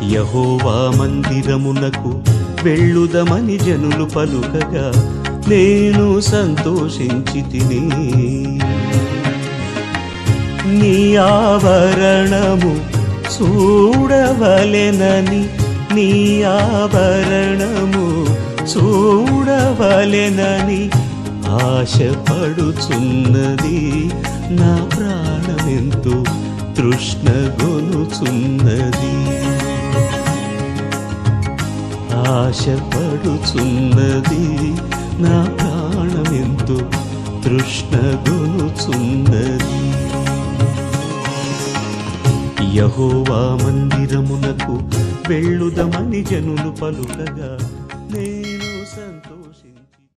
యహోవా మందిరమునకు వెళ్ళుదమని జనులు పలుకగా నేను సంతోషించి తిని నీ ఆభరణము చూడవలెనని నీ ఆభరణము చూడవలెనని ఆశపడుచున్నది నా ప్రాణమెంతో తృష్ణగొనుచున్నది ఆశపడుచున్నది నా ప్రాణమెంతో తృష్ణగొనుచున్నది యహోవా మందిరమునకు వెళ్ళుదమని జనులు పలుకగా